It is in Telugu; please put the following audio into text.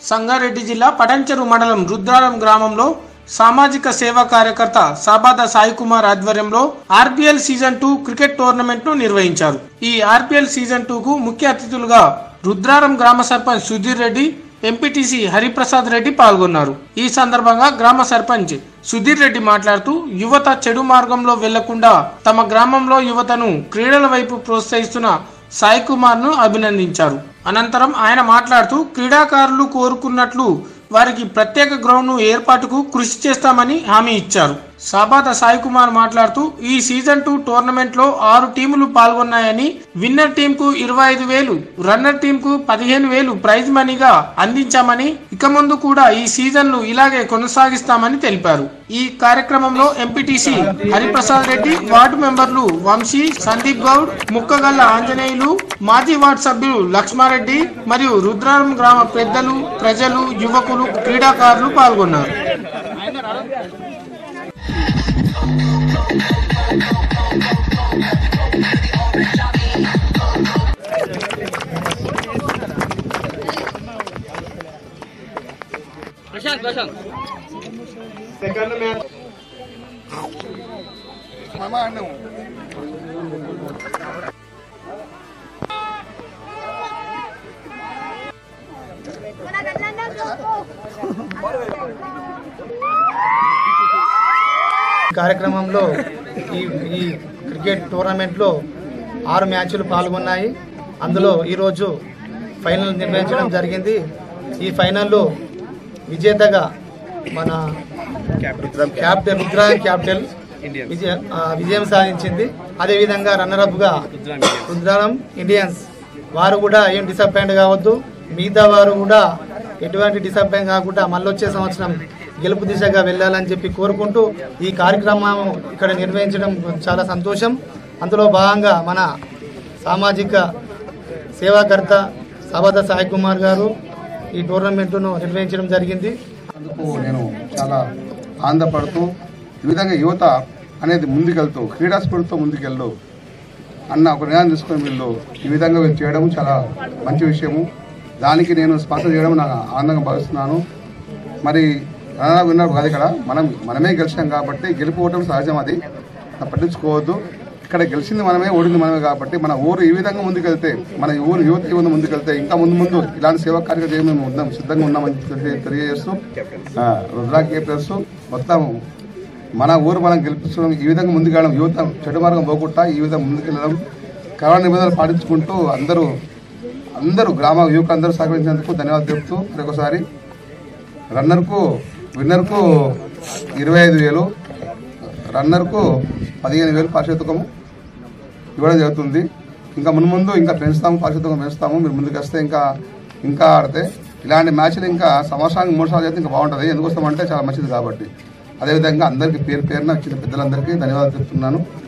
సంగారెడ్డి జిల్లా పటంచెరు మండలం రుద్రారం గ్రామంలో సామాజిక సేవా కార్యకర్త సాబాద సాయి కుమార్ ఆధ్వర్యంలో RPL season two cricket tournament ను నిర్వహించారు ఈ ఆర్పిఎల్ సీజన్ టూ కు ముఖ్య అతిథులుగా రుద్రారం గ్రామ సర్పంచ్ సుధీర్ రెడ్డి ఎంపీటీసీ హరిప్రసాద్ రెడ్డి పాల్గొన్నారు ఈ సందర్భంగా గ్రామ సర్పంచ్ సుధీర్ రెడ్డి మాట్లాడుతూ యువత చెడు మార్గంలో వెళ్లకుండా తమ గ్రామంలో యువతను క్రీడల వైపు ప్రోత్సహిస్తున్న సాయి కుమార్ ను అభినందించారు అనంతరం ఆయన మాట్లాడుతూ క్రీడాకారులు కోరుకున్నట్లు వారికి ప్రత్యేక గ్రౌండ్ ఏర్పాటుకు కృషి చేస్తామని హామీ ఇచ్చారు సాబాత సాయి కుమార్ మాట్లాడుతూ ఈ సీజన్ టూ టోర్నమెంట్ లో ఆరు టీములు పాల్గొన్నాయని విన్నర్ టీం కు ఇరవై ఐదు వేలు రన్నర్ టీం కు పదిహేను వేలు ప్రైజ్ మనీగా అందించామని ఇక ముందు కూడా ఈ సీజన్ ను ఇలాగే కొనసాగిస్తామని తెలిపారు ఈ కార్యక్రమంలో ఎంపీటీసీ హరిప్రసాద్ రెడ్డి వార్డు మెంబర్లు వంశీ సందీప్ గౌడ్ ముక్కగల్ల ఆంజనేయులు మాజీ వార్డు సభ్యులు లక్ష్మారెడ్డి మరియు రుద్రారం గ్రామ పెద్దలు ప్రజలు యువకులు క్రీడాకారులు పాల్గొన్నారు ఈ కార్యక్రమంలో ఈ ఈ క్రికెట్ టోర్నమెంట్లో ఆరు మ్యాచ్లు పాల్గొన్నాయి అందులో ఈరోజు ఫైనల్ నిర్వహించడం జరిగింది ఈ ఫైనల్లో విజేతగా మన క్యాపిటల్ రుద్రాన్ క్యాపిటల్ విజయ ఆ, విజయం సాధించింది అదేవిధంగా రన్నరప్గా రుద్రారం ఇండియన్స్ వారు కూడా ఏం డిసప్పాయింట్ కావద్దు మిగతా వారు కూడా ఎటువంటి డిసప్పాయింట్ కాకుండా మళ్ళీ వచ్చే సంవత్సరం గెలుపు దిశగా వెళ్ళాలని చెప్పి కోరుకుంటూ ఈ కార్యక్రమం ఇక్కడ నిర్వహించడం చాలా సంతోషం అందులో భాగంగా మన సామాజిక సేవాకర్త సభద సాయి కుమార్ గారు ఈ టోర్నమెంట్ను నిర్వహించడం జరిగింది అందుకు నేను చాలా ఆనందపడుతూ ఈ విధంగా యువత అనేది ముందుకెళ్తూ క్రీడా స్ఫూర్తితో ముందుకెళ్ళు అన్న ఒక నిర్ణయం తీసుకొని వీళ్ళు ఈ విధంగా వీళ్ళు చేయడం చాలా మంచి విషయము దానికి నేను స్పాన్సర్ చేయడం నాకు ఆనందంగా భావిస్తున్నాను మరి రన్నర్ విన్నర్ కాదు ఇక్కడ మనం మనమే గెలిచాం కాబట్టి గెలిపోవటం సహజం అది అది పట్టించుకోవద్దు ఇక్కడ గెలిచింది మనమే ఓడింది మనమే కాబట్టి మన ఊరు ఈ విధంగా ముందుకెళ్తే మన ఊరు యువత ఈ విధంగా ముందుకెళ్తే ఇంకా ముందు ముందు ఇలాంటి సేవా కార్యక్రమం చేయడం మేము ఉన్నాం సిద్ధంగా ఉన్నామని తెలియ- తెలియజేస్తూ ఆ, రుద్రా కేపీఎస్ మొత్తం మన ఊరు మనం గెలిపించడం ఈ విధంగా ముందుకెళ్ళడం యువత చెడు మార్గం పోకుండా ఈ విధంగా ముందుకెళ్ళడం కరోనా నిబంధనలు పాటించుకుంటూ అందరూ అందరూ గ్రామ యువకులు అందరూ సహకరించినందుకు ధన్యవాదాలు చెప్తూ మరొకసారి రన్నర్కు విన్నర్కు ఇరవై ఐదు వేలు రన్నర్కు పదిహేను వేలు పారితోషికము ఇవ్వడం జరుగుతుంది ఇంకా మున్ ముందు ఇంకా పెంచుతాము పారితోషికం పెంచుతాము మీరు ముందుకు వస్తే ఇంకా ఇంకా ఆడితే ఇలాంటి మ్యాచ్లు ఇంకా సంవత్సరానికి మూడు సార్లు చేస్తే ఇంకా బాగుంటుంది ఎందుకోసం అంటే చాలా మంచిది కాబట్టి అదేవిధంగా అందరికీ పేరు పేరున వచ్చిన పెద్దలందరికీ ధన్యవాదాలు చెప్తున్నాను